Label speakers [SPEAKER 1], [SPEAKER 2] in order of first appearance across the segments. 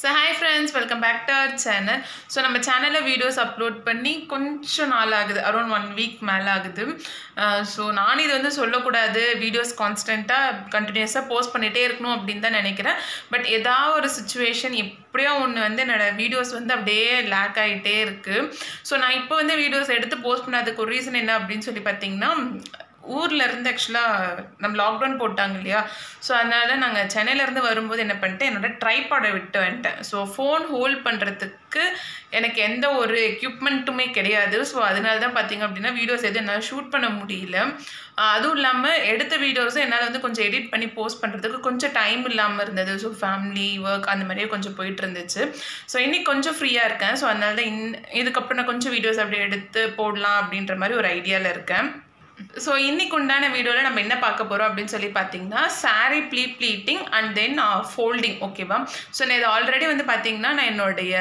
[SPEAKER 1] so hi friends welcome back to our channel so நம்ம சேனலில் videos upload பண்ணி கொஞ்சம் நாள் ஆகுது அரௌண்ட் ஒன் வீக் மேலே ஆகுது ஸோ நான் இது வந்து சொல்லக்கூடாது வீடியோஸ் கான்ஸ்டண்ட்டாக கண்டினியூஸாக போஸ்ட் பண்ணிகிட்டே இருக்கணும் அப்படின்னு தான் நினைக்கிறேன் பட் ஏதாவது ஒரு சுச்சுவேஷன் எப்படியோ ஒன்று வந்து என்னோடய வீடியோஸ் வந்து அப்படியே லேக் ஆகிட்டே இருக்குது ஸோ நான் இப்போ வந்து வீடியோஸ் எடுத்து போஸ்ட் பண்ணதுக்கு ஒரு ரீசன் என்ன அப்படின்னு சொல்லி பார்த்தீங்கன்னா ஊரில் இருந்து ஆக்சுவலாக நம்ம லாக்டவுன் போட்டாங்க இல்லையா ஸோ அதனால் நாங்கள் சென்னையிலேருந்து வரும்போது என்ன பண்ணிட்டேன் என்னோடய ட்ரைபாடை விட்டு வந்துட்டேன் ஸோ ஃபோன் ஹோல்ட் பண்ணுறதுக்கு எனக்கு எந்த ஒரு எக்யூப்மெண்ட்டுமே கிடையாது ஸோ அதனால தான் பார்த்தீங்க அப்படின்னா வீடியோஸ் எதுவும் என்னால் ஷூட் பண்ண முடியல அதுவும் இல்லாமல் எடுத்த வீடியோஸும் என்னால் வந்து கொஞ்சம் எடிட் பண்ணி போஸ்ட் பண்ணுறதுக்கு கொஞ்சம் டைம் இல்லாமல் இருந்தது ஸோ ஃபேமிலி ஒர்க் அந்த மாதிரியே கொஞ்சம் போயிட்டு இருந்துச்சு ஸோ இன்னைக்கு கொஞ்சம் ஃப்ரீயாக இருக்கேன் ஸோ அதனால தான் இன் இதுக்கப்புறம் நான் கொஞ்சம் வீடியோஸ் அப்படியே எடுத்து போடலாம் அப்படின்ற மாதிரி ஒரு ஐடியாவில் இருக்கேன் ஸோ இன்னைக்கு உண்டான வீடியோவில் நம்ம என்ன பார்க்க போகிறோம் அப்படின்னு சொல்லி பார்த்தீங்கன்னா sari pleat pleating and then folding ஓகேவா ஸோ நான் இது ஆல்ரெடி வந்து பார்த்தீங்கன்னா நான் என்னுடைய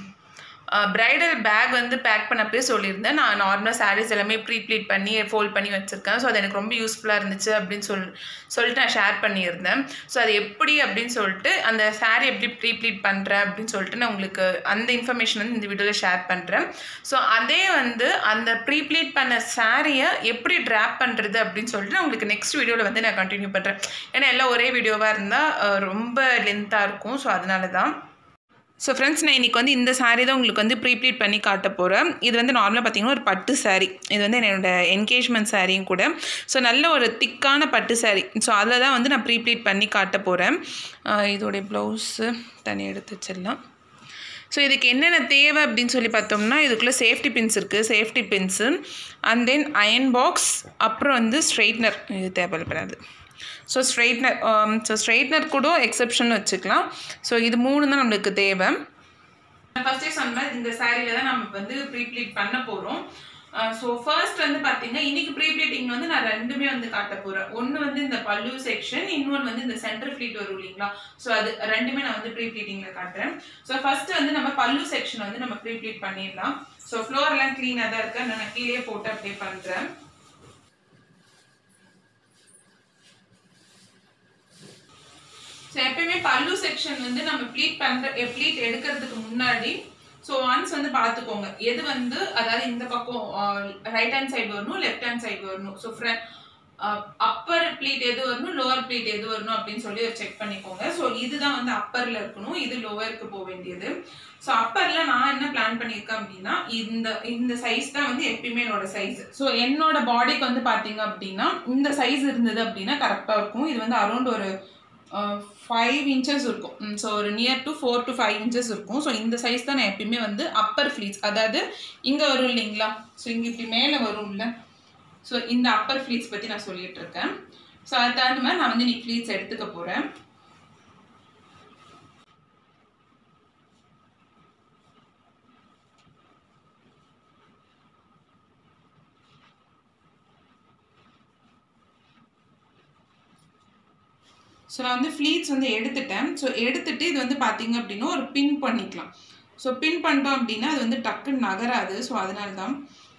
[SPEAKER 1] ப்ரைடல் பேக் வந்து பேக் பண்ணப்பே சொல்லியிருந்தேன் நான் நார்மலாக சாரீஸ் எல்லாமே ப்ரீ ப்ளீட் பண்ணி ஃபோல்ட் பண்ணி வச்சுருக்கேன் ஸோ அது எனக்கு ரொம்ப யூஸ்ஃபுல்லாக இருந்துச்சு அப்படின்னு சொல் சொல்லிட்டு நான் ஷேர் பண்ணியிருந்தேன் ஸோ அது எப்படி அப்படின்னு சொல்லிட்டு அந்த சாரீ எப்படி ப்ரீ ப்ளீட் பண்ணுறேன் அப்படின்னு சொல்லிட்டு நான் உங்களுக்கு அந்த இன்ஃபர்மேஷன் வந்து இந்த வீடியோவில் ஷேர் பண்ணுறேன் ஸோ அதே வந்து அந்த ப்ரீ ப்ளீட் பண்ண சாரியை எப்படி ட்ராப் பண்ணுறது அப்படின்னு சொல்லிட்டு நான் உங்களுக்கு நெக்ஸ்ட் வீடியோவில் வந்து நான் கண்டினியூ பண்ணுறேன் ஏன்னா எல்லாம் ஒரே வீடியோவாக இருந்தால் ரொம்ப லென்த்தாக இருக்கும் ஸோ அதனால தான் ஸோ ஃப்ரெண்ட்ஸ் நான் இன்றைக்கி வந்து இந்த சாரீ தான் உங்களுக்கு வந்து ப்ரீப்ளீட் பண்ணி காட்ட போகிறேன் இது வந்து நார்மலாக பார்த்தீங்கன்னா ஒரு பட்டு சாரீ இது வந்து என்னோடய என்கேஜ்மெண்ட் சாரியும் கூட ஸோ நல்ல ஒரு திக்கான பட்டு சாரீ ஸோ அதில் தான் வந்து நான் ப்ரீப்ளீட் பண்ணி காட்ட போகிறேன் இதோடைய ப்ளவுஸு தனி எடுத்து வச்சிடலாம் ஸோ இதுக்கு என்னென்ன தேவை அப்படின்னு சொல்லி பார்த்தோம்னா இதுக்குள்ளே சேஃப்டி பின்ஸ் இருக்குது safety pins and then iron box அப்புறம் வந்து ஸ்ட்ரெயிட்னர் இது தேவைப்படாது ஸோ ஸ்ட்ரெயிட்னர் ஸோ ஸ்ட்ரெயிட்னர் கூட எக்ஸப்ஷன் வச்சுக்கலாம் ஸோ இது மூணு தான் நம்மளுக்கு தேவை ஃபஸ்ட்டே சொன்ன இந்த சாரியில் தான் நம்ம வந்து ப்ரீப்ளீட் பண்ண போகிறோம் ஸோ ஃபர்ஸ்ட் வந்து பார்த்தீங்கன்னா இன்னைக்கு ப்ரீப்ளீட்டிங் வந்து நான் ரெண்டுமே வந்து காட்ட போகிறேன் ஒன்று வந்து இந்த பல்லு செக்ஷன் இன்னொன்று வந்து இந்த சென்டர் ஃப்ளீட் வரும் இல்லைங்களா ஸோ அது ரெண்டுமே நான் வந்து ப்ரீப்ளீட்டிங்கில் காட்டுறேன் ஸோ ஃபர்ஸ்ட் வந்து நம்ம பல்லு செக்ஷன் வந்து நம்ம ப்ரீப்ளீட் பண்ணிடலாம் ஸோ ஃப்ளோர்லாம் க்ளீனாக தான் இருக்கு நான் கீழே போட்டு அப்படியே பண்ணுறேன் ஸோ எப்பயுமே பல்லு செக்ஷன் வந்து நம்ம ப்ளீட் பண்ணுற ப்ளீட் எடுக்கிறதுக்கு முன்னாடி ஸோ ஒன்ஸ் வந்து பார்த்துக்கோங்க எது வந்து அதாவது இந்த பக்கம் ரைட் ஹேண்ட் சைடு வரணும் லெஃப்ட் ஹேண்ட் சைடு வரணும் ஸோ ஃப்ரண்ட் அப்பர் ப்ளீட் எது வரணும் லோவர் ப்ளீட் எது வரணும் அப்படின்னு சொல்லி செக் பண்ணிக்கோங்க ஸோ இதுதான் வந்து அப்பரில் இருக்கணும் இது லோவருக்கு போக வேண்டியது ஸோ அப்பரில் நான் என்ன பிளான் பண்ணியிருக்கேன் அப்படின்னா இந்த இந்த சைஸ் தான் வந்து எப்பயுமே என்னோட சைஸ் ஸோ என்னோட பாடிக்கு வந்து பார்த்தீங்க அப்படின்னா இந்த சைஸ் இருந்தது அப்படின்னா கரெக்டாக இருக்கும் இது வந்து அரௌண்ட் ஒரு ஃபைவ் இன்ச்சஸ் இருக்கும் ஸோ ஒரு near to four to five inches இருக்கும் ஸோ இந்த சைஸ் தான் நான் எப்பயுமே வந்து அப்பர் ஃப்ளீட்ஸ் அதாவது இங்கே வரும் இல்லைங்களா ஸோ இங்கே இப்படி மேலே வரும்ல ஸோ இந்த அப்பர் ஃப்ளீட்ஸ் பற்றி நான் சொல்லிட்டு இருக்கேன் ஸோ அது தகுந்த மாதிரி நான் வந்து இன்னைக்கு ஃப்ளீட்ஸ் எடுத்துக்க போகிறேன் ஸோ நான் வந்து ஃப்ளீட்ஸ் வந்து எடுத்துட்டேன் ஸோ எடுத்துட்டு இது வந்து பார்த்தீங்க அப்படின்னா ஒரு பின் பண்ணிக்கலாம் ஸோ பின் பண்ணிட்டோம் அப்படின்னா அது வந்து டக்குன்னு நகராது ஸோ அதனால தான்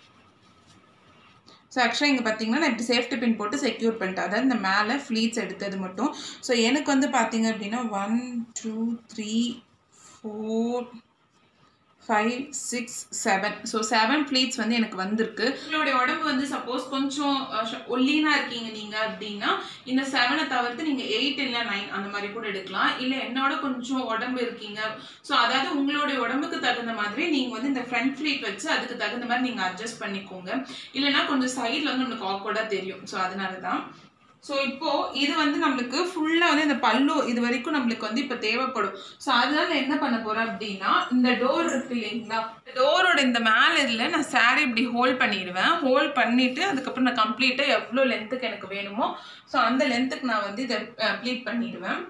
[SPEAKER 1] ஸோ ஆக்சுவலாக இங்கே பார்த்தீங்கன்னா நான் இப்படி சேஃப்டி பின் போட்டு செக்யூர் பண்ணிட்டேன் அதாவது இந்த மேலே ஃப்ளீட்ஸ் எடுத்தது மட்டும் ஸோ எனக்கு வந்து பார்த்தீங்க அப்படின்னா one two three four five six seven so seven pleats வந்து எனக்கு வந்திருக்கு உங்களுடைய உடம்பு வந்து சப்போஸ் கொஞ்சம் ஒல்லினா இருக்கீங்க நீங்கள் அப்படின்னா இந்த செவனை தவிர்த்து நீங்கள் எயிட் இல்லை நைன் அந்த மாதிரி கூட எடுக்கலாம் இல்லை என்னோட கொஞ்சம் உடம்பு இருக்கீங்க ஸோ அதாவது உங்களுடைய உடம்புக்கு தகுந்த மாதிரி நீங்கள் வந்து இந்த ஃப்ரண்ட் ஃப்ளீட் வச்சு அதுக்கு தகுந்த மாதிரி நீங்கள் அட்ஜஸ்ட் பண்ணிக்கோங்க இல்லைன்னா கொஞ்சம் சைடில் வந்து நம்மளுக்கு ஆக்வர்டாக தெரியும் ஸோ அதனால தான் ஸோ இப்போ இது வந்து நம்மளுக்கு ஃபுல்லாக வந்து இந்த பல்லு இது வரைக்கும் நம்மளுக்கு வந்து இப்போ தேவைப்படும் ஸோ அதனால என்ன பண்ண போகிறேன் அப்படின்னா இந்த டோர் இருக்கு இல்லைங்களா டோரோட இந்த மேலே இதில் நான் சாரீ இப்படி ஹோல்ட் பண்ணிடுவேன் ஹோல்ட் பண்ணிவிட்டு அதுக்கப்புறம் நான் கம்ப்ளீட்டாக எவ்வளோ லென்த்துக்கு எனக்கு வேணுமோ ஸோ அந்த லென்த்துக்கு நான் வந்து இதை ப்ளீட் பண்ணிடுவேன்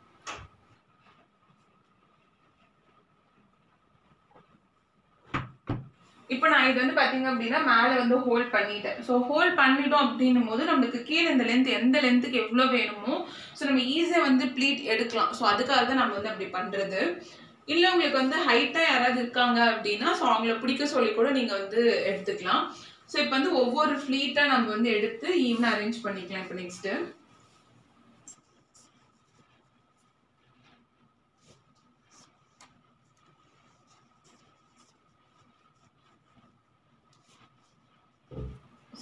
[SPEAKER 1] இப்போ நான் இது வந்து பார்த்தீங்க அப்படின்னா மேலே வந்து ஹோல்ட் பண்ணிட்டேன் ஸோ ஹோல்ட் பண்ணிட்டோம் அப்படின்னும் போது நம்மளுக்கு கீழே இந்த லென்த் எந்த லென்த்துக்கு எவ்வளோ வேணுமோ ஸோ நம்ம ஈஸியாக வந்து ப்ளீட் எடுக்கலாம் ஸோ அதுக்காக தான் நம்ம வந்து அப்படி பண்ணுறது இல்லை உங்களுக்கு வந்து ஹைட்டாக யாராவது இருக்காங்க அப்படின்னா ஸோ அவங்கள பிடிக்க சொல்லி கூட நீங்கள் வந்து எடுத்துக்கலாம் ஸோ இப்போ வந்து ஒவ்வொரு ஃப்ளீட்டாக நம்ம வந்து எடுத்து ஈவனாக அரேஞ்ச் பண்ணிக்கலாம் இப்போ நெக்ஸ்ட்டு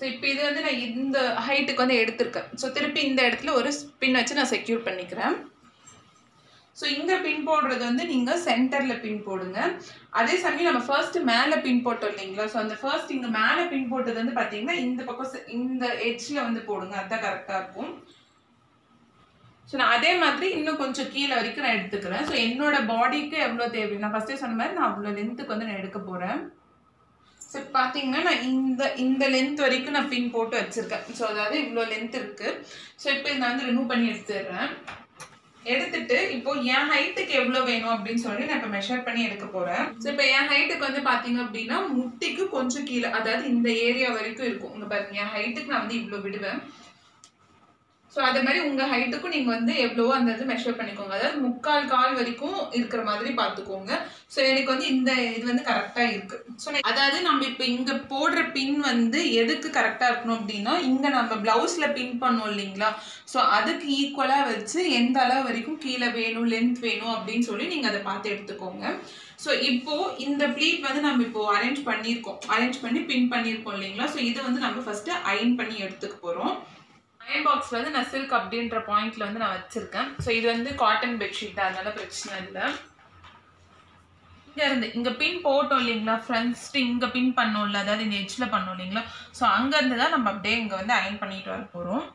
[SPEAKER 1] ஸோ இப்போ இது வந்து நான் இந்த ஹைட்டுக்கு வந்து எடுத்திருக்கேன் ஸோ திருப்பி இந்த இடத்துல ஒரு பின் வச்சு நான் செக்யூர் பண்ணிக்கிறேன் ஸோ இங்கே பின் போடுறது வந்து நீங்கள் சென்டரில் பின் போடுங்க அதே சமயம் நம்ம ஃபர்ஸ்ட் மேலே பின் போட்டோம் இல்லைங்களா ஸோ அந்த ஃபர்ஸ்ட் இங்கே மேலே பின் போட்டது வந்து பார்த்தீங்கன்னா இந்த பக்கம் se- இந்த எட்ஜில் வந்து போடுங்க அதுதான் கரெக்டாக இருக்கும் ஸோ நான் அதே மாதிரி இன்னும் கொஞ்சம் கீழே வரைக்கும் நான் எடுத்துக்கிறேன் ஸோ என்னோட பாடிக்கு எவ்வளோ தேவை நான் ஃபஸ்ட்டே சொன்ன மாதிரி நான் அவ்வளோ லென்த்துக்கு வந்து நான் எடுக்க போகிறேன் ஸோ பார்த்தீங்கன்னா நான் இந்த இந்த லென்த் வரைக்கும் நான் பின் போட்டு வச்சுருக்கேன் ஸோ அதாவது இவ்வளோ லென்த் இருக்குது ஸோ இப்போ இதை வந்து ரிமூவ் பண்ணி எடுத்துடுறேன் எடுத்துட்டு இப்போ என் ஹைட்டுக்கு எவ்வளோ வேணும் அப்படின்னு சொல்லி நான் இப்போ மெஷர் பண்ணி எடுக்க போகிறேன் ஸோ இப்போ என் ஹைட்டுக்கு வந்து பார்த்தீங்க அப்படின்னா முட்டிக்கு கொஞ்சம் கீழே அதாவது இந்த ஏரியா வரைக்கும் இருக்கும் இங்கே பாருங்க என் ஹைட்டுக்கு நான் வந்து இவ்வளோ விடுவேன் ஸோ அதே மாதிரி உங்கள் ஹைட்டுக்கும் நீங்கள் வந்து எவ்வளவோ அந்த இது மெஷர் பண்ணிக்கோங்க அதாவது முக்கால் கால் வரைக்கும் இருக்கிற மாதிரி பார்த்துக்கோங்க ஸோ எனக்கு வந்து இந்த இது வந்து கரெக்டாக இருக்கு ஸோ அதாவது நம்ம இப்போ இங்கே போடுற பின் வந்து எதுக்கு கரெக்டாக இருக்கணும் அப்படின்னா இங்கே நம்ம ப்ளவுஸில் பின் பண்ணோம் இல்லைங்களா ஸோ அதுக்கு ஈக்குவலாக வச்சு எந்த அளவு வரைக்கும் கீழே வேணும் லென்த் வேணும் அப்படின்னு சொல்லி நீங்கள் அதை பார்த்து எடுத்துக்கோங்க ஸோ இப்போ இந்த ப்ளீட் வந்து நம்ம இப்போ அரேஞ்ச் பண்ணியிருக்கோம் அரேஞ்ச் பண்ணி பின் பண்ணியிருக்கோம் இல்லைங்களா ஸோ இதை வந்து நம்ம ஃபஸ்ட்டு அயன் பண்ணி எடுத்துக்க போகிறோம் அயன் பாக்ஸ் வந்து நான் சில்க் அப்படின்ற பாயிண்ட்ல வந்து நான் வச்சிருக்கேன் ஸோ இது வந்து காட்டன் பெட்ஷீட் தான் அதனால பிரச்சனை இல்லை இங்க இருந்து இங்க பின் போட்டோம் இல்லைங்களா ஃப்ரண்ட்ஸ்ட் இங்க பின் பண்ணோம்ல அதாவது இந்த எட்ஜ்ல பண்ணோம் இல்லைங்களா ஸோ அங்க இருந்து தான் நம்ம அப்படியே இங்க வந்து அயன் பண்ணிட்டு வர போறோம்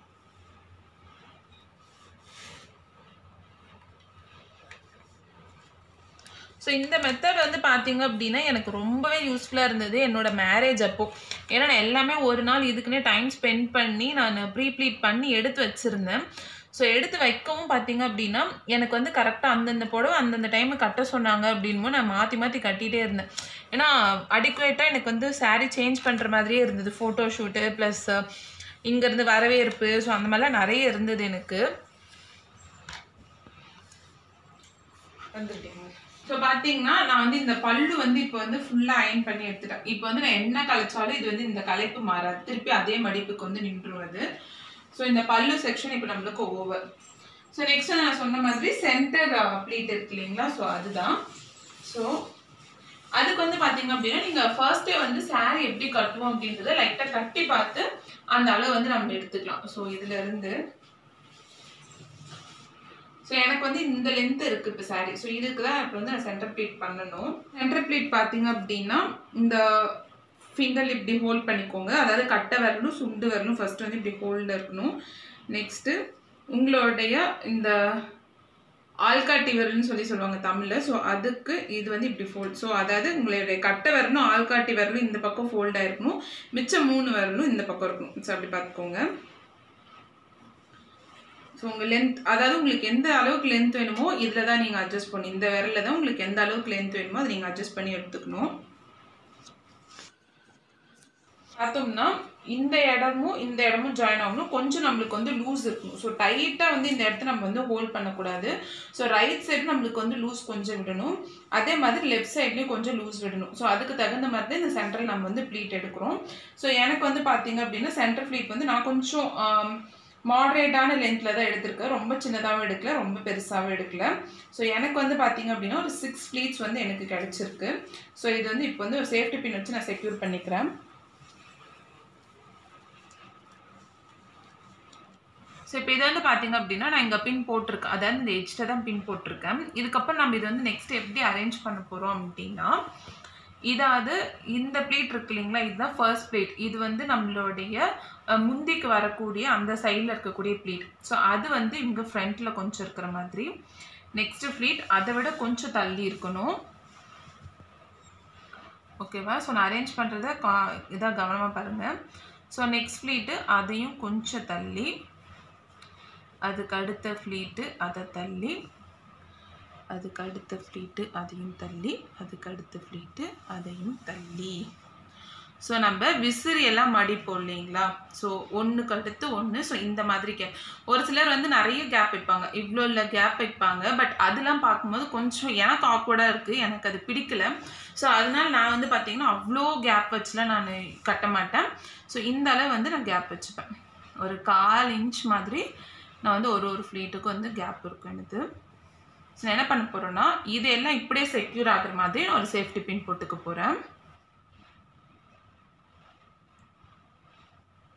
[SPEAKER 1] ஸோ இந்த மெத்தட் வந்து பார்த்தீங்க அப்படின்னா எனக்கு ரொம்பவே யூஸ்ஃபுல்லாக இருந்தது என்னோட மேரேஜ் அப்போ ஏன்னா நான் எல்லாமே ஒரு நாள் இதுக்குன்னே டைம் ஸ்பெண்ட் பண்ணி நான் ப்ரீ ப்ளீட் பண்ணி எடுத்து வச்சுருந்தேன் ஸோ எடுத்து வைக்கவும் பார்த்தீங்க அப்படின்னா எனக்கு வந்து கரெக்டாக அந்தந்த புடவை அந்தந்த டைமு கட்ட சொன்னாங்க அப்படின்னும் நான் மாற்றி மாற்றி கட்டிகிட்டே இருந்தேன் ஏன்னா அடிக்குவேட்டாக எனக்கு வந்து saree சேஞ்ச் பண்ணுற மாதிரியே இருந்தது ஃபோட்டோ ஷூட்டு ப்ளஸ் இங்கேருந்து வரவேற்பு ஸோ அந்த மாதிரிலாம் நிறைய இருந்தது எனக்கு வந்துட்டீங்க ஸோ பார்த்தீங்கன்னா நான் வந்து இந்த பல்லு வந்து இப்போ வந்து ஃபுல்லாக அயன் பண்ணி எடுத்துட்டேன் இப்போ வந்து நான் என்ன கலைச்சாலும் இது வந்து இந்த கலைப்பு மாறாது திருப்பி அதே மடிப்புக்கு வந்து நின்றுவது ஸோ இந்த பல்லு செக்ஷன் இப்போ நம்மளுக்கு ஓவர் ஸோ நெக்ஸ்ட் நான் சொன்ன மாதிரி சென்டர் ப்ளீட் இருக்கு இல்லைங்களா ஸோ அதுதான் ஸோ அதுக்கு வந்து பார்த்தீங்க அப்படின்னா நீங்கள் ஃபர்ஸ்டே வந்து saree எப்படி கட்டுவோம் அப்படின்றத லைட்டாக கட்டி பார்த்து அந்த அளவு வந்து நம்ம எடுத்துக்கலாம் ஸோ இதுல இருந்து ஸோ எனக்கு வந்து இந்த லென்த் இருக்கு இப்போ saree ஸோ இதுக்கு தான் இப்போ வந்து நான் சென்டர் ப்ளீட் பண்ணணும் சென்டர் ப்ளீட் பார்த்தீங்க அப்படின்னா இந்த ஃபிங்கர் இப்படி ஹோல்ட் பண்ணிக்கோங்க அதாவது கட்டை வரணும் சுண்டு வரணும் ஃபர்ஸ்ட் வந்து இப்படி ஹோல்டில் இருக்கணும் நெக்ஸ்ட்டு உங்களுடைய இந்த ஆள்காட்டி விரல்னு சொல்லி சொல்லுவாங்க தமிழில் ஸோ அதுக்கு இது வந்து இப்படி ஃபோல்ட் ஸோ அதாவது உங்களுடைய கட்டை வரணும் ஆள்காட்டி வரலும் இந்த பக்கம் ஃபோல்டாக இருக்கணும் மிச்சம் மூணு வரலும் இந்த பக்கம் இருக்கணும் ஸோ அப்படி பார்த்துக்கோங்க ஸோ உங்கள் லென்த் அதாவது உங்களுக்கு எந்த அளவுக்கு லென்த் வேணுமோ இதில் தான் நீங்கள் அட்ஜஸ்ட் பண்ணி இந்த விரலில் தான் உங்களுக்கு எந்த அளவுக்கு லென்த் வேணுமோ அதை நீங்கள் அட்ஜஸ்ட் பண்ணி எடுத்துக்கணும் பார்த்தோம்னா இந்த இடமும் இந்த இடமும் ஜாயின் ஆகணும் கொஞ்சம் நம்மளுக்கு வந்து லூஸ் இருக்கணும் ஸோ டைட்டாக வந்து இந்த இடத்த நம்ம வந்து ஹோல்ட் பண்ணக்கூடாது ஸோ ரைட் சைடு நம்மளுக்கு வந்து லூஸ் கொஞ்சம் விடணும் அதே மாதிரி லெஃப்ட் சைட்லேயும் கொஞ்சம் லூஸ் விடணும் ஸோ அதுக்கு தகுந்த மாதிரி தான் இந்த சென்ட்ரல் நம்ம வந்து ப்ளீட் எடுக்கிறோம் ஸோ எனக்கு வந்து பார்த்தீங்க அப்படின்னா சென்டர் ப்ளீட் வந்து நான் கொஞ்சம் மாடரேட்டான லென்த்தில் தான் எடுத்திருக்கேன் ரொம்ப சின்னதாகவும் எடுக்கல ரொம்ப பெருசாகவும் எடுக்கல ஸோ எனக்கு வந்து பார்த்தீங்க அப்படின்னா ஒரு சிக்ஸ் ப்ளீட்ஸ் வந்து எனக்கு கிடச்சிருக்கு ஸோ இது வந்து இப்போ வந்து ஒரு சேஃப்டி பின் வச்சு நான் செக்யூர் பண்ணிக்கிறேன் ஸோ இப்போ இது வந்து பார்த்தீங்க அப்படின்னா நான் இங்கே பின் போட்டிருக்கேன் அதாவது இந்த எட்ஜில் தான் பின் போட்டிருக்கேன் இதுக்கப்புறம் நம்ம இது வந்து நெக்ஸ்ட் எப்படி அரேஞ்ச் பண்ண போகிறோம் அப்படின்னா இதாவது இந்த பிளேட் இருக்கு இல்லைங்களா இதுதான் ஃபர்ஸ்ட் பிளேட் இது வந்து நம்மளுடைய அஹ், முந்திக்கு வரக்கூடிய அந்த சைடில் இருக்கக்கூடிய பிளேட் ஸோ அது வந்து இங்கே ஃப்ரண்ட்டில் கொஞ்சம் இருக்கிற மாதிரி நெக்ஸ்ட் ஃப்ளீட் அதை விட கொஞ்சம் தள்ளி இருக்கணும் ஓகேவா ஸோ நான் அரேஞ்ச் பண்ணுறத கா இதாக கவனமாக பாருங்கள் ஸோ நெக்ஸ்ட் ஃப்ளீட்டு அதையும் கொஞ்சம் தள்ளி அதுக்கு அடுத்த ஃப்ளீட்டு அதை தள்ளி அதுக்கு அடுத்த ஃப்ளீட்டு அதையும் தள்ளி அதுக்கு அடுத்த ஃப்ளீட்டு அதையும் தள்ளி ஸோ நம்ம விசிறி எல்லாம் மடிப்போம் இல்லைங்களா ஸோ ஒன்றுக்கு அடுத்து ஒன்று ஸோ இந்த மாதிரி கேப் ஒரு சிலர் வந்து நிறைய கேப் வைப்பாங்க இவ்வளோ இல்லை கேப் வைப்பாங்க பட் அதெல்லாம் பார்க்கும்போது கொஞ்சம் எனக்கு ஆக்வர்டாக இருக்குது எனக்கு அது பிடிக்கல ஸோ அதனால நான் வந்து பார்த்தீங்கன்னா அவ்வளோ கேப் வச்சுலாம் நான் கட்ட மாட்டேன் ஸோ இந்த அளவு வந்து நான் கேப் வச்சுப்பேன் ஒரு கால் இன்ச் மாதிரி நான் வந்து ஒரு ஒரு ஃப்ளீட்டுக்கு வந்து கேப் இருக்கும் எனக்கு ஸோ நான் என்ன பண்ண போகிறேன்னா இதெல்லாம் இப்படியே செக்யூர் ஆகுற மாதிரி நான் ஒரு சேஃப்டி பின் போட்டுக்க போகிறேன்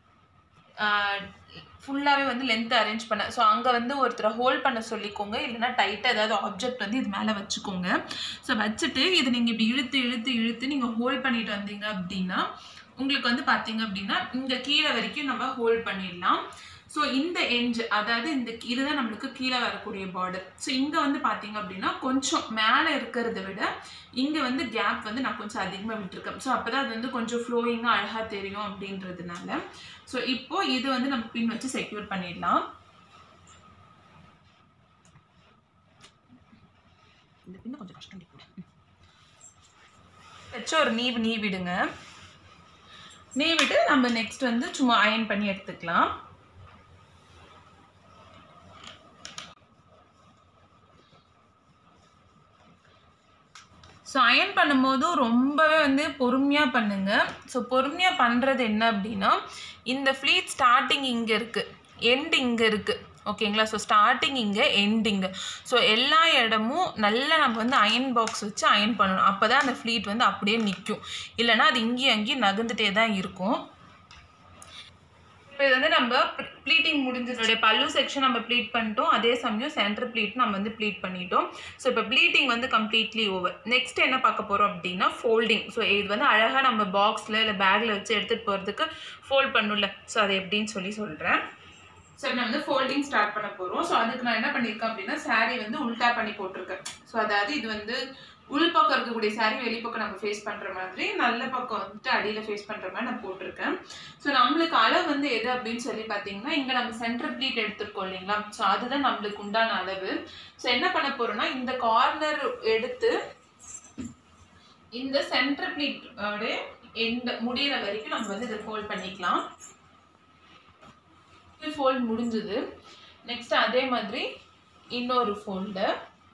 [SPEAKER 1] ஃபுல்லாகவே வந்து லென்த் அரேஞ்ச் பண்ண ஸோ அங்கே வந்து ஒருத்தரை ஹோல்ட் பண்ண சொல்லிக்கோங்க இல்லைன்னா டைட்டாக ஏதாவது ஆப்ஜெக்ட் வந்து இது மேலே வச்சுக்கோங்க ஸோ வச்சுட்டு இது நீங்கள் இப்படி இழுத்து இழுத்து இழுத்து நீங்கள் ஹோல்ட் பண்ணிட்டு வந்தீங்க அப்படின்னா உங்களுக்கு வந்து பார்த்தீங்க அப்படின்னா இங்கே கீழே வரைக்கும் நம்ம ஹோல்ட் பண்ணிடலாம் ஸோ இந்த எஞ்ச் அதாவது இந்த இதுதான் நம்மளுக்கு கீழே வரக்கூடிய பார்டர் ஸோ இங்கே வந்து பார்த்தீங்க அப்படின்னா கொஞ்சம் மேலே இருக்கிறத விட இங்கே வந்து கேப் வந்து நான் கொஞ்சம் அதிகமாக விட்டுருக்கேன் ஸோ அப்போ தான் அது வந்து கொஞ்சம் ஃப்ளோயிங்காக அழகாக தெரியும் அப்படின்றதுனால ஸோ இப்போ இது வந்து நம்ம பின் வச்சு செக்யூர் பண்ணிடலாம் இந்த பின்ன கொஞ்சம் கஷ்டம் கூட வச்சு ஒரு நீ நீ விடுங்க நீ விட்டு நம்ம நெக்ஸ்ட் வந்து சும்மா அயன் பண்ணி எடுத்துக்கலாம் ஸோ அயன் பண்ணும்போதும் ரொம்பவே வந்து பொறுமையாக பண்ணுங்க ஸோ பொறுமையாக பண்ணுறது என்ன அப்படின்னா இந்த ஃப்ளீட் ஸ்டார்டிங் இங்கே இருக்குது எண்ட் இங்கே இருக்குது ஓகேங்களா ஸோ ஸ்டார்டிங் இங்கே எண்ட் இங்கே ஸோ எல்லா இடமும் நல்லா நம்ம வந்து அயன் பாக்ஸ் வச்சு அயன் பண்ணணும் அப்போ தான் அந்த ஃப்ளீட் வந்து அப்படியே நிற்கும் இல்லைன்னா அது இங்கேயும் அங்கேயும் நகர்ந்துட்டே தான் இருக்கும் இப்போ இது வந்து நம்ம ப்ளீட்டிங் முடிஞ்சதுடைய பல்லு செக்ஷன் நம்ம ப்ளீட் பண்ணிட்டோம் அதே சமயம் சென்டர் ப்ளீட் நம்ம வந்து ப்ளீட் பண்ணிட்டோம் ஸோ இப்போ ப்ளீட்டிங் வந்து கம்ப்ளீட்லி ஓவர் நெக்ஸ்ட் என்ன பார்க்க போகிறோம் அப்படின்னா ஃபோல்டிங் ஸோ இது வந்து அழகாக நம்ம பாக்ஸில் இல்லை பேக்கில் வச்சு எடுத்துகிட்டு போகிறதுக்கு ஃபோல்ட் பண்ணும்ல ஸோ அது எப்படின்னு சொல்லி சொல்கிறேன் ஸோ நான் வந்து ஃபோல்டிங் ஸ்டார்ட் பண்ண போகிறோம் ஸோ அதுக்கு நான் என்ன பண்ணியிருக்கேன் அப்படின்னா saree வந்து உல்டா பண்ணி போட்டிருக்கேன் ஸோ அதாவது இது வந்து உள் பக்கம் இருக்கக்கூடிய saree வெளிப்பக்கம் நம்ம ஃபேஸ் பண்ணுற மாதிரி நல்ல பக்கம் வந்துட்டு அடியில் ஃபேஸ் பண்ணுற மாதிரி நான் போட்டிருக்கேன் ஸோ நம்மளுக்கு அளவு வந்து எது அப்படின்னு சொல்லி பார்த்தீங்கன்னா இங்கே நம்ம சென்டர் ப்ளீட் எடுத்திருக்கோம் இல்லைங்களா ஸோ அதுதான் நம்மளுக்கு உண்டான அளவு ஸோ என்ன பண்ண போகிறோம்னா இந்த கார்னர் எடுத்து இந்த சென்டர் ப்ளீட் எண்ட் முடியிற வரைக்கும் நம்ம வந்து இதை ஃபோல்ட் பண்ணிக்கலாம் ஃபோல்ட் முடிஞ்சது நெக்ஸ்ட் அதே மாதிரி இன்னொரு ஃபோல்டு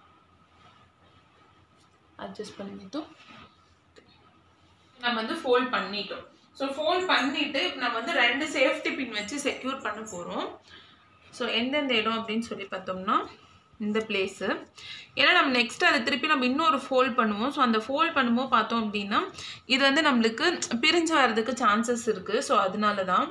[SPEAKER 1] அட்ஜஸ்ட் பண்ணிட்டோம் நம்ம வந்து ஃபோல்ட் பண்ணிட்டோம் ஸோ ஃபோல்ட் பண்ணிட்டு இப்ப நம்ம வந்து ரெண்டு சேஃப்டி பின் வச்சு செக்யூர் பண்ண போகிறோம் ஸோ எந்தெந்த இடம் அப்படின்னு சொல்லி பார்த்தோம்னா இந்த பிளேஸு ஏன்னா நம்ம நெக்ஸ்ட் அதை திருப்பி நம்ம இன்னொரு ஃபோல்ட் பண்ணுவோம் ஸோ அந்த ஃபோல்ட் பண்ணும்போது பார்த்தோம் அப்படின்னா இது வந்து நம்மளுக்கு பிரிஞ்சு வர்றதுக்கு சான்சஸ் இருக்குது ஸோ அதனால தான்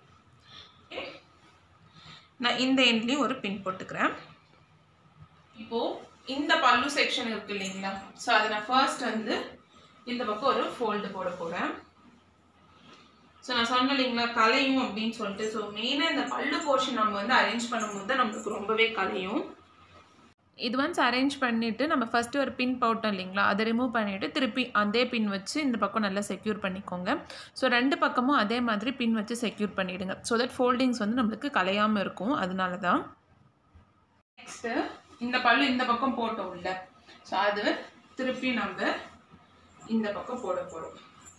[SPEAKER 1] நான் இந்த எண்ட்லேயும் ஒரு பின் போட்டுக்கிறேன் இப்போது இந்த பல்லு செக்ஷன் இருக்கு இல்லைங்களா ஸோ அதை நான் ஃபர்ஸ்ட் வந்து இந்த பக்கம் ஒரு ஃபோல்டு போட போகிறேன் ஸோ நான் சொன்னேன் இல்லைங்களா கலையும் அப்படின்னு சொல்லிட்டு ஸோ மெயினாக இந்த பல்லு போர்ஷன் நம்ம வந்து அரேஞ்ச் பண்ணும்போது தான் நம்மளுக்கு ரொம்பவே கலையும் இது ஒன்ஸ் அரேஞ்ச் பண்ணிவிட்டு நம்ம ஃபஸ்ட்டு ஒரு பின் போட்டோம் இல்லைங்களா அதை ரிமூவ் பண்ணிவிட்டு திருப்பி அதே பின் வச்சு இந்த பக்கம் நல்லா செக்யூர் பண்ணிக்கோங்க ஸோ ரெண்டு பக்கமும் அதே மாதிரி பின் வச்சு செக்யூர் பண்ணிவிடுங்க ஸோ தட் ஃபோல்டிங்ஸ் வந்து நம்மளுக்கு கலையாமல் இருக்கும் அதனால தான் நெக்ஸ்ட்டு இந்த பல்லு இந்த பக்கம் போட்டோம்ல ஸோ அது திருப்பி நம்ம இந்த பக்கம் போட போகிறோம்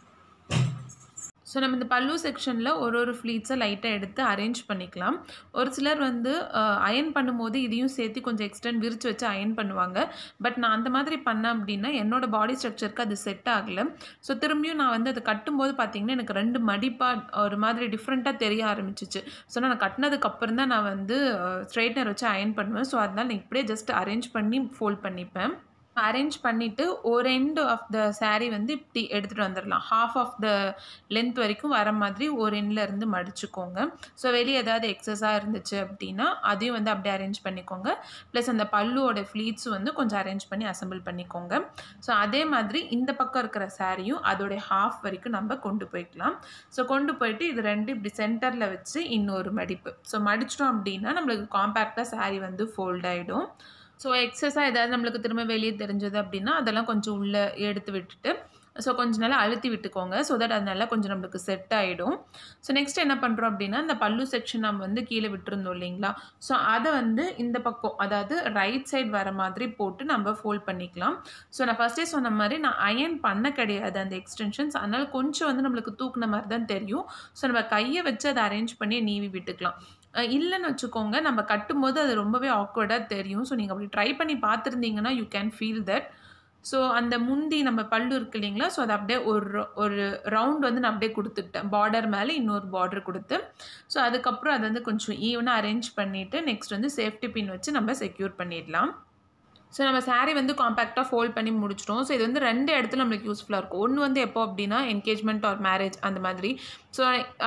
[SPEAKER 1] ஸோ நம்ம இந்த பல்லு செக்ஷனில் ஒரு ஒரு ஃப்ளீட்ஸை லைட்டாக எடுத்து அரேஞ்ச் பண்ணிக்கலாம் ஒரு சிலர் வந்து அயன் பண்ணும்போது இதையும் சேர்த்து கொஞ்சம் எக்ஸ்டெண்ட் விரித்து வச்சு அயன் பண்ணுவாங்க பட் நான் அந்த மாதிரி பண்ணேன் அப்படின்னா என்னோட பாடி ஸ்ட்ரக்சருக்கு அது செட் ஆகலை ஸோ திரும்பியும் நான் வந்து அதை கட்டும்போது பார்த்தீங்கன்னா எனக்கு ரெண்டு மடிப்பாக ஒரு மாதிரி டிஃப்ரெண்ட்டாக தெரிய ஆரம்பிச்சிச்சு ஸோ நான் கட்டினதுக்கு அப்புறம் தான் நான் வந்து ஸ்ட்ரைட்னர் வச்சு அயன் பண்ணுவேன் ஸோ அதனால் நான் இப்படியே ஜஸ்ட் அரேஞ்ச் பண்ணி ஃபோல்ட் பண்ணிப்பேன் அரேஞ்ச் பண்ணிவிட்டு ஒரு எண்டு ஆஃப் த saree வந்து இப்படி எடுத்துகிட்டு வந்துடலாம் ஹாஃப் ஆஃப் த லென்த் வரைக்கும் வர மாதிரி ஒரு எண்ணில் இருந்து மடிச்சுக்கோங்க ஸோ வெளியே ஏதாவது எக்ஸஸாக இருந்துச்சு அப்படின்னா அதையும் வந்து அப்படியே அரேஞ்ச் பண்ணிக்கோங்க ப்ளஸ் அந்த பல்லுவோட ஃப்ளீட்ஸ் வந்து கொஞ்சம் அரேஞ்ச் பண்ணி அசம்பிள் பண்ணிக்கோங்க ஸோ அதே மாதிரி இந்த பக்கம் இருக்கிற சாரியும் அதோடைய ஹாஃப் வரைக்கும் நம்ம கொண்டு போய்க்கலாம் ஸோ கொண்டு போயிட்டு இது ரெண்டு இப்படி சென்டரில் வச்சு இன்னொரு மடிப்பு ஸோ மடிச்சிட்டோம் அப்படின்னா நம்மளுக்கு காம்பேக்டாக saree வந்து ஃபோல்ட் ஆகிடும் ஸோ எக்ஸஸாக ஏதாவது நம்மளுக்கு திரும்ப வெளியே தெரிஞ்சது அப்படின்னா அதெல்லாம் கொஞ்சம் உள்ளே எடுத்து விட்டுட்டு ஸோ கொஞ்சம் நல்லா அழுத்தி விட்டுக்கோங்க ஸோ தட் அது நல்லா கொஞ்சம் நம்மளுக்கு செட் ஆகிடும் ஸோ நெக்ஸ்ட் என்ன பண்ணுறோம் அப்படின்னா இந்த பல்லு செக்ஷன் நம்ம வந்து கீழே விட்டுருந்தோம் இல்லைங்களா ஸோ அதை வந்து இந்த பக்கம் அதாவது ரைட் சைடு வர மாதிரி போட்டு நம்ம ஃபோல்ட் பண்ணிக்கலாம் ஸோ நான் ஃபஸ்ட்டே சொன்ன மாதிரி நான் அயன் பண்ண கிடையாது அந்த எக்ஸ்டென்ஷன்ஸ் அதனால் கொஞ்சம் வந்து நம்மளுக்கு தூக்குன மாதிரி தான் தெரியும் ஸோ நம்ம கையை வச்சு அதை அரேஞ்ச் பண்ணி நீவி விட்டுக்கலாம் அஹ் இல்லைன்னு வச்சுக்கோங்க நம்ம கட்டும்போது அது ரொம்பவே ஆக்வர்டாக தெரியும் ஸோ நீங்கள் அப்படி ட்ரை பண்ணி பார்த்துருந்தீங்கன்னா you can feel that so அந்த முந்தி நம்ம பல்லு இருக்கு இல்லைங்களா ஸோ அதை அப்படியே ஒரு ro- ஒரு ரவுண்ட் வந்து நான் அப்படியே கொடுத்துட்டேன் பார்டர் மேலே இன்னொரு பார்டர் கொடுத்து ஸோ அதுக்கப்புறம் அதை வந்து கொஞ்சம் ஈவனாக அரேஞ்ச் பண்ணிவிட்டு நெக்ஸ்ட் வந்து சேஃப்டி பின் வச்சு நம்ம செக்யூர் பண்ணிடலாம் ஸோ நம்ம saree வந்து காம்பேக்டாக ஃபோல்ட் பண்ணி முடிச்சிட்டோம் ஸோ இது வந்து ரெண்டு இடத்துல நம்மளுக்கு யூஸ்ஃபுல்லாக இருக்கும் ஒன்று வந்து எப்போ அப்படின்னா என்கேஜ்மெண்ட் ஆர் மேரேஜ் அந்த மாதிரி ஸோ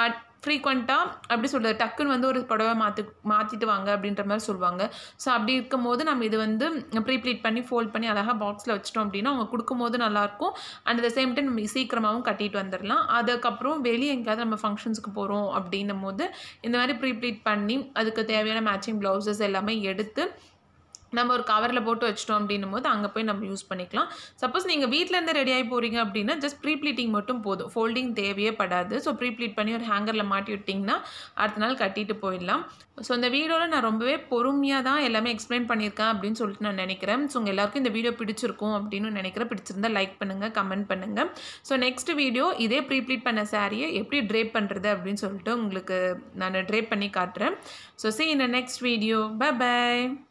[SPEAKER 1] ஃப்ரீக்வெண்ட்டாக அப்படி சொல்கிறது டக்குன்னு வந்து ஒரு புடவை மாற்று மாற்றிட்டு வாங்க அப்படின்ற மாதிரி சொல்லுவாங்க ஸோ அப்படி இருக்கும்போது நம்ம இது வந்து ப்ரீப்ளீட் பண்ணி ஃபோல்ட் பண்ணி அழகாக பாக்ஸில் வச்சிட்டோம் அப்படின்னா அவங்க கொடுக்கும்போது நல்லாயிருக்கும் அண்ட் அட் சேம் டைம் நம்ம சீக்கிரமாகவும் கட்டிட்டு வந்துடலாம் அதுக்கப்புறம் வெளியே எங்கேயாவது நம்ம ஃபங்க்ஷன்ஸ்க்கு போகிறோம் அப்படின்னும் போது இந்த மாதிரி ப்ரீப்ளீட் பண்ணி அதுக்கு தேவையான மேட்சிங் ப்ளவுசஸ் எல்லாமே எடுத்து நம்ம ஒரு கவரில் போட்டு வச்சிட்டோம் அப்படின்னும் போது அங்கே போய் நம்ம யூஸ் பண்ணிக்கலாம் சப்போஸ் நீங்கள் வீட்டிலேருந்து ரெடி ஆகி போகிறீங்க அப்படின்னா ஜஸ்ட் ப்ரீப்ளீட்டிங் மட்டும் போதும் ஃபோல்டிங் தேவையே படாது ஸோ ப்ரீப்ளீட் பண்ணி ஒரு ஹேங்கரில் மாட்டி விட்டிங்கன்னா அடுத்த நாள் கட்டிட்டு போயிடலாம் ஸோ இந்த வீடியோவில் நான் ரொம்பவே பொறுமையாக தான் எல்லாமே எக்ஸ்பிளைன் பண்ணியிருக்கேன் அப்படின்னு சொல்லிட்டு நான் நினைக்கிறேன் ஸோ உங்கள் எல்லாருக்கும் இந்த வீடியோ பிடிச்சிருக்கும் அப்படின்னு நினைக்கிறேன் பிடிச்சிருந்தா லைக் பண்ணுங்கள் கமெண்ட் பண்ணுங்கள் ஸோ நெக்ஸ்ட் வீடியோ இதே ப்ரீப்ளீட் பண்ண சாரியை எப்படி ட்ரேப் பண்ணுறது அப்படின்னு சொல்லிட்டு உங்களுக்கு நான் ட்ரேப் பண்ணி காட்டுறேன் so see in the next video bye bye